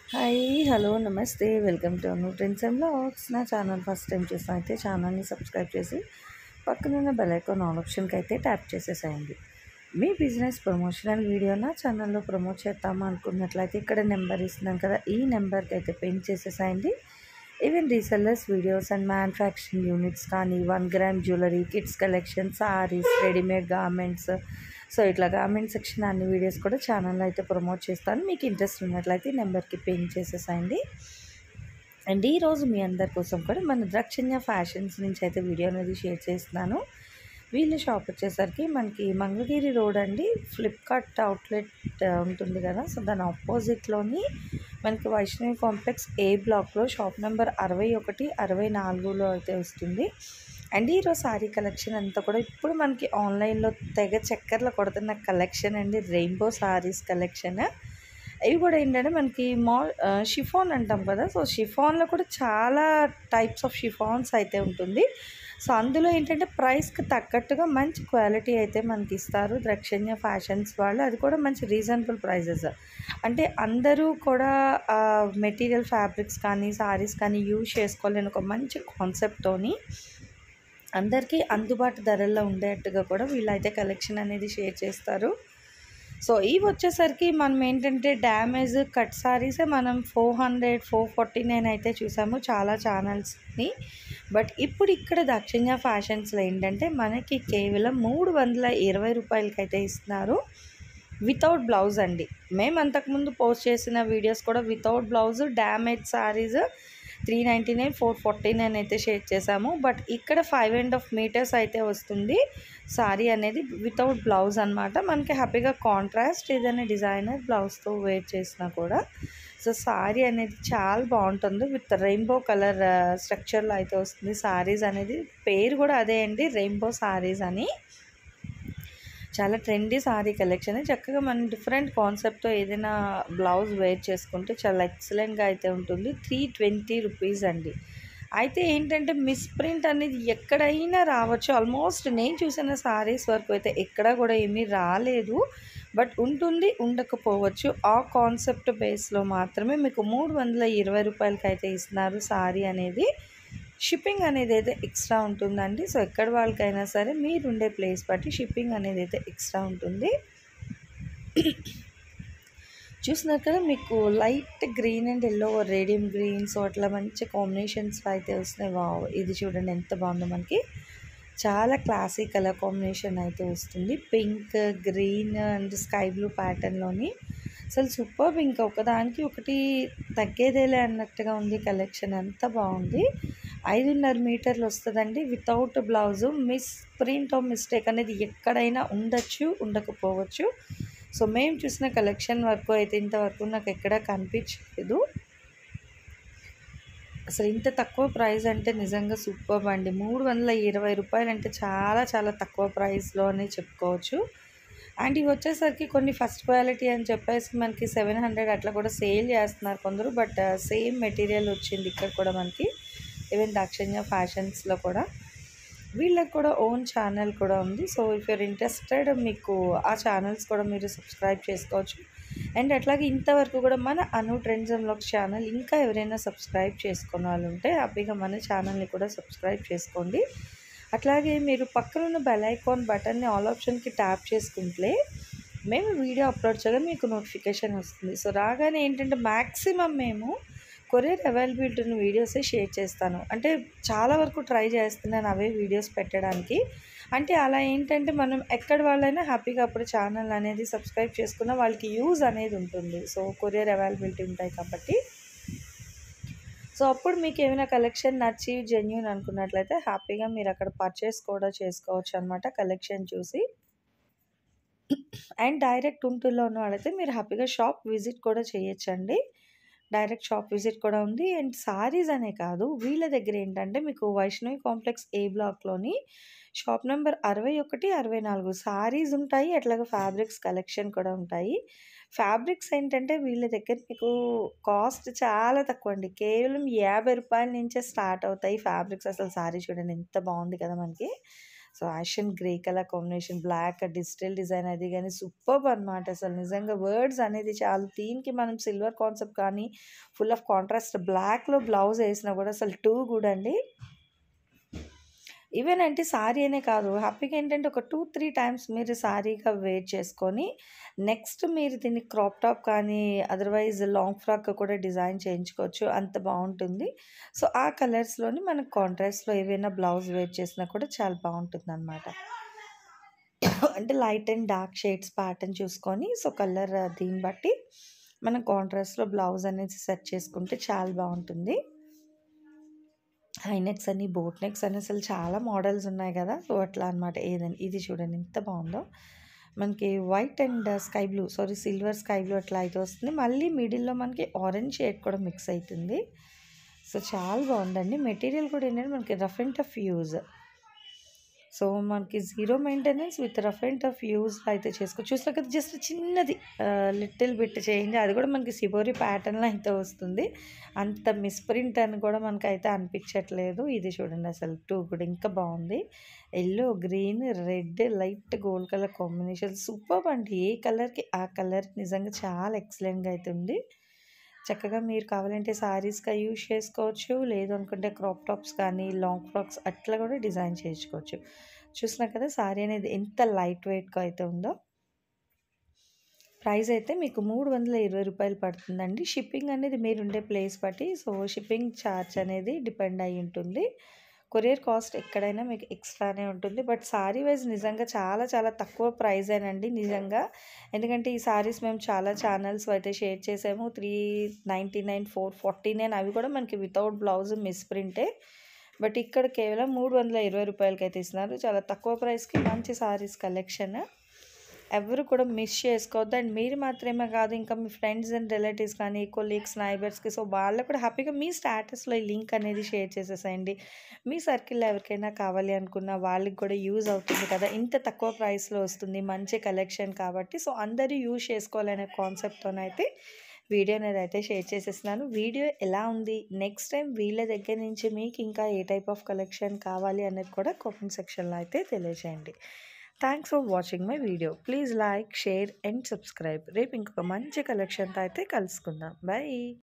hi hello నమస్తే welcome to Anu trends and blogs నా channel first time చూసిన అయితే ఛానల్ని సబ్స్క్రైబ్ చేసి పక్కనున్న బెల్ ఐకాన్ ఆల్ ఆప్షన్కి అయితే ట్యాప్ చేసేసేయండి మీ బిజినెస్ ప్రమోషనల్ వీడియో నా ఛానల్లో ప్రమోట్ చేద్దామా అనుకున్నట్లయితే ఇక్కడ నెంబర్ ఇస్తున్నాం కదా ఈ నెంబర్కి అయితే పెయింట్ చేసేసేయండి even resellers videos and manufacturing units కానీ one gram jewellery kids collection saris readymade garments so ఇట్లా గార్మెంట్ సెక్షన్ అన్ని వీడియోస్ కూడా ఛానల్లో అయితే ప్రమోట్ చేస్తాను మీకు ఇంట్రెస్ట్ ఉన్నట్లయితే ఈ నెంబర్కి పెయింట్ చేసేసేయండి అండ్ ఈరోజు మీ అందరి కోసం కూడా మన ద్రక్షణ్య ఫ్యాషన్స్ నుంచి అయితే వీడియో అనేది షేర్ చేస్తున్నాను వీళ్ళ షాప్ వచ్చేసరికి మనకి మంగళగిరి రోడ్ అండి ఫ్లిప్కార్ట్ అవుట్లెట్ ఉంటుంది కదా సో దాని ఆపోజిట్లోని మనకి వైష్ణవి కాంప్లెక్స్ ఏ బ్లాక్లో షాప్ నెంబర్ అరవై ఒకటి అరవై నాలుగులో అయితే వస్తుంది అండ్ ఈరోజు శారీ కలెక్షన్ అంతా కూడా ఇప్పుడు మనకి ఆన్లైన్లో తెగ చక్కర్లు కొడుతున్న కలెక్షన్ అండి రెయిన్బో శారీస్ కలెక్షన్ ఇవి కూడా ఏంటంటే మనకి మా షిఫాన్ అంటాం కదా సో షిఫాన్లో కూడా చాలా టైప్స్ ఆఫ్ షిఫాన్స్ అయితే ఉంటుంది సో అందులో ఏంటంటే ప్రైస్కి తగ్గట్టుగా మంచి క్వాలిటీ అయితే మనకి ఇస్తారు ద్రక్షణ్య ఫ్యాషన్స్ వాళ్ళు అది కూడా మంచి రీజనబుల్ ప్రైజెస్ అంటే అందరూ కూడా మెటీరియల్ ఫ్యాబ్రిక్స్ కానీ సారీస్ కానీ యూజ్ చేసుకోలేని ఒక మంచి కాన్సెప్ట్తోని అందరికీ అందుబాటు ధరల్లో ఉండేట్టుగా కూడా వీళ్ళైతే కలెక్షన్ అనేది షేర్ చేస్తారు సో ఇవి వచ్చేసరికి మనం ఏంటంటే డ్యామేజ్ కట్ సారీసే మనం four hundred four forty nine అయితే చూసాము చాలా ఛానల్స్ని బట్ ఇప్పుడు ఇక్కడ దక్షిణ ఫ్యాషన్స్లో ఏంటంటే మనకి కేవలం మూడు వందల ఇరవై రూపాయలకి అయితే ఇస్తున్నారు వితౌట్ బ్లౌజ్ అండి మేము అంతకుముందు పోస్ట్ చేసిన వీడియోస్ కూడా without blouse damage saris three ninety nine four forty nine అయితే షేర్ చేసాము బట్ ఇక్కడ ఫైవ్ అండ్ హాఫ్ మీటర్స్ అయితే వస్తుంది సారీ అనేది వితౌట్ బ్లౌజ్ అనమాట మనకి హ్యాపీగా కాంట్రాస్ట్ ఏదైనా డిజైనర్ బ్లౌజ్తో వేర్ చేసినా కూడా సో సారీ అనేది చాలా బాగుంటుంది విత్ రెయిన్బో కలర్ స్ట్రక్చర్లో అయితే వస్తుంది సారీస్ అనేది పేరు కూడా అదే అండి రెయిన్బో సారీస్ అని చాలా ట్రెండీ సారీ కలెక్షన్ చక్కగా మనం డిఫరెంట్ కాన్సెప్ట్తో ఏదైనా బ్లౌజ్ వేర్ చేసుకుంటే చాలా ఎక్సలెంట్గా అయితే ఉంటుంది త్రీ ట్వంటీ రూపీస్ అండి అయితే ఏంటంటే మిస్ప్రింట్ అనేది ఎక్కడైనా రావచ్చు ఆల్మోస్ట్ నేను చూసిన సారీస్ వరకు అయితే ఎక్కడ కూడా ఏమీ రాలేదు బట్ ఉంటుంది ఉండకపోవచ్చు ఆ కాన్సెప్ట్ బేస్లో మాత్రమే మీకు మూడు వందల ఇరవై రూపాయలకి అయితే ఇస్తున్నారు సారీ అనేది షిప్పింగ్ అనేది అయితే ఎక్స్ట్రా ఉంటుందండి సో ఎక్కడ వాళ్ళకైనా సరే మీరు ఉండే ప్లేస్ బట్టి షిప్పింగ్ అనేది అయితే ఎక్స్ట్రా ఉంటుంది చూసినారు కదా మీకు light green and yellow radium green so అట్లా మంచి కాంబినేషన్స్ అయితే వస్తున్నాయి వావ్ ఇది చూడండి ఎంత బాగుందో మనకి చాలా క్లాసీ కలర్ కాంబినేషన్ అయితే వస్తుంది pink green and sky blue ప్యాటర్న్లోని అసలు సూపర్ ఇంకా ఒకదానికి ఒకటి తగ్గేదేలే అన్నట్టుగా ఉంది కలెక్షన్ అంత బాగుంది ఐదున్నర మీటర్లు వస్తుందండి without blouse misprint of mistake అనేది ఎక్కడైనా ఉండొచ్చు ఉండకపోవచ్చు సో మేము చూసిన కలెక్షన్ వరకు అయితే ఇంతవరకు నాకు ఎక్కడా కనిపించలేదు అసలు ఇంత తక్కువ ప్రైస్ అంటే నిజంగా సూపర్ అండి మూడు వందల ఇరవై రూపాయలు అంటే చాలా చాలా తక్కువ ప్రైస్లోనే చెప్పుకోవచ్చు అండ్ ఇవి వచ్చేసరికి కొన్ని ఫస్ట్ క్వాలిటీ అని చెప్పేసి మనకి సెవెన్ హండ్రెడ్ అట్లా కూడా సేల్ చేస్తున్నారు కొందరు బట్ సేమ్ మెటీరియల్ వచ్చింది ఇక్కడ కూడా మనకి ఈవెన్ దాక్షిణ్య ఫ్యాషన్స్లో కూడా వీళ్ళకి కూడా ఓన్ ఛానల్ కూడా ఉంది సో ఇఫ్ యూర్ ఇంట్రెస్టెడ్ మీకు ఆ ఛానల్స్ కూడా మీరు సబ్స్క్రైబ్ చేసుకోవచ్చు అండ్ అట్లాగే ఇంతవరకు కూడా మన Anu trends and blogs channel ఇంకా ఎవరైనా సబ్స్క్రైబ్ చేసుకున్న వాళ్ళు ఉంటే హ్యాపీగా మన ఛానల్ని కూడా సబ్స్క్రైబ్ చేసుకోండి అట్లాగే మీరు పక్కనున్న బెల్ ఐకాన్ బటన్ని ఆల్ ఆప్షన్కి ట్యాప్ చేసుకుంటే మేము వీడియో అప్లోడ్ చేయగా మీకు నోటిఫికేషన్ వస్తుంది సో రాగానే ఏంటంటే మ్యాక్సిమం మేము కొరియర్ అవైలబిలిటీని వీడియోసే షేర్ చేస్తాను అంటే చాలా వరకు ట్రై చేస్తున్నాను అవే వీడియోస్ పెట్టడానికి అంటే అలా ఏంటంటే మనం ఎక్కడ వాళ్ళైనా హ్యాపీగా అప్పుడు ఛానల్ అనేది సబ్స్క్రైబ్ చేసుకున్న వాళ్ళకి యూజ్ అనేది ఉంటుంది సో కొరియర్ అవైలబిలిటీ ఉంటాయి కాబట్టి సో అప్పుడు మీకు ఏమైనా కలెక్షన్ నచ్చి జెన్యున్ అనుకున్నట్లయితే హ్యాపీగా మీరు అక్కడ పర్చేస్ కూడా చేసుకోవచ్చు అనమాట కలెక్షన్ చూసి అండ్ డైరెక్ట్ ఉంటుల్లో ఉన్న వాళ్ళైతే మీరు హ్యాపీగా షాప్ విజిట్ కూడా చేయొచ్చండి డైరెక్ట్ షాప్ విజిట్ కూడా ఉంది అండ్ సారీస్ అనే కాదు వీళ్ళ దగ్గర ఏంటంటే మీకు వైష్ణవి కాంప్లెక్స్ ఏ బ్లాక్లోని షాప్ నెంబర్ అరవై ఒకటి అరవై నాలుగు సారీస్ ఉంటాయి అట్లాగే ఫ్యాబ్రిక్స్ కలెక్షన్ కూడా ఉంటాయి ఫ్యాబ్రిక్స్ ఏంటంటే వీళ్ళ దగ్గర మీకు కాస్ట్ చాలా తక్కువ అండి కేవలం యాభై రూపాయల నుంచే స్టార్ట్ అవుతాయి ఫ్యాబ్రిక్స్ అసలు సారీ చూడండి ఎంత బాగుంది కదా మనకి సో యాషన్ grey colour combination black digital design అది కానీ సూపర్ అనమాట అసలు నిజంగా వర్డ్స్ అనేది చాలా దీనికి మనం సిల్వర్ కాన్సెప్ట్ కానీ ఫుల్ ఆఫ్ కాంట్రాస్ట్ బ్లాక్లో బ్లౌజ్ వేసినా కూడా అసలు టూ గుడ్ అండి ఈవెన్ అంటే సారీ అనే కాదు హ్యాపీగా ఏంటంటే ఒక టూ త్రీ టైమ్స్ మీరు సారీగా వేర్ చేసుకొని నెక్స్ట్ మీరు దీన్ని క్రాప్ టాప్ కానీ అదర్వైజ్ లాంగ్ ఫ్రాక్ కూడా డిజైన్ చేయించుకోవచ్చు అంత బాగుంటుంది సో ఆ కలర్స్లోని మనకు కాంట్రాస్ట్లో ఏవైనా బ్లౌజ్ వేర్ చేసినా కూడా చాలా బాగుంటుంది అనమాట అంటే light and dark shades pattern చూసుకొని సో కలర్ దీన్ని బట్టి మనం కాంట్రాస్ట్లో బ్లౌజ్ అనేది సెట్ చేసుకుంటే చాలా బాగుంటుంది హై నెక్స్ అని బోట్ నెక్స్ అని అసలు చాలా మోడల్స్ ఉన్నాయి కదా సో అట్లా అనమాట ఏదని ఇది చూడండి ఎంత బాగుందో మనకి white and sky blue sari silver sky blue అట్లా అయితే వస్తుంది మళ్ళీ మిడిల్లో మనకి ఆరెంజ్ షేడ్ కూడా మిక్స్ అవుతుంది సో చాలా బాగుందండి మెటీరియల్ కూడా ఏంటంటే మనకి rough and tough use so మనకి zero maintenance with rough and tough use అయితే చేసుకోవచ్చు చూసినా కదా జస్ట్ చిన్నది లిటిల్ బిట్ చేంజ్ అది కూడా మనకి సిబోరి ప్యాటర్న్లో అయితే వస్తుంది అంత మిస్ప్రింట్ అని కూడా మనకి అయితే అనిపించట్లేదు ఇది చూడండి అసలు టూ కూడా ఇంకా బాగుంది yellow green red light gold colour combination super అండి ఏ కలర్కి ఆ కలర్ నిజంగా చాలా ఎక్సలెంట్గా అయితే ఉంది చక్కగా మీరు కావాలంటే శారీస్గా యూజ్ చేసుకోవచ్చు లేదు అనుకుంటే క్రాప్ టాప్స్ కానీ లాంగ్ ఫ్రాక్స్ అట్లా కూడా డిజైన్ చేయించుకోవచ్చు చూసినా కదా శారీ అనేది ఎంత లైట్ వెయిట్గా అయితే ఉందో ప్రైస్ అయితే మీకు మూడు వందల ఇరవై రూపాయలు పడుతుందండి షిప్పింగ్ అనేది మీరు ఉండే ప్లేస్ బట్టి సో షిప్పింగ్ ఛార్జ్ అనేది డిపెండ్ అయి ఉంటుంది కొరియర్ కాస్ట్ ఎక్కడైనా మీకు ఎక్స్ట్రానే ఉంటుంది బట్ సారీ వైజ్ నిజంగా చాలా చాలా తక్కువ ప్రైస్ అండి నిజంగా ఎందుకంటే ఈ సారీస్ మేము చాలా ఛానల్స్ అయితే షేర్ చేసాము three ninety nine four forty nine అవి కూడా మనకి వితౌట్ బ్లౌజ్ మిస్ప్రింటే బట్ ఇక్కడ కేవలం మూడు వందల ఇరవై రూపాయలకి అయితే ఇస్తున్నారు చాలా తక్కువ ప్రైస్కి మంచి సారీస్ కలెక్షన్ ఎవరు కూడా మిస్ చేసుకోవద్దు అండ్ మీరు మాత్రమే కాదు ఇంకా మీ ఫ్రెండ్స్ అండ్ రిలేటివ్స్ కానీ కొలీగ్స్ నైబర్స్కి సో వాళ్ళకు కూడా హ్యాపీగా మీ స్టేటస్లో ఈ లింక్ అనేది షేర్ చేసేసేయండి మీ సర్కిల్లో ఎవరికైనా కావాలి అనుకున్న వాళ్ళకి కూడా యూజ్ అవుతుంది కదా ఇంత తక్కువ ప్రైస్లో వస్తుంది మంచి కలెక్షన్ కాబట్టి సో అందరూ యూజ్ చేసుకోవాలనే కాన్సెప్ట్తోనైతే వీడియో అనేది అయితే షేర్ చేసేస్తున్నాను వీడియో ఎలా ఉంది నెక్స్ట్ టైం వీళ్ళ దగ్గర నుంచి మీకు ఇంకా ఏ టైప్ ఆఫ్ కలెక్షన్ కావాలి అనేది కూడా కామెంట్ సెక్షన్లో అయితే తెలియజేయండి thanks for watching my video please like share and subscribe రేపు ఇంకొక మంచి కలెక్షన్తో అయితే కలుసుకుందాం బాయ్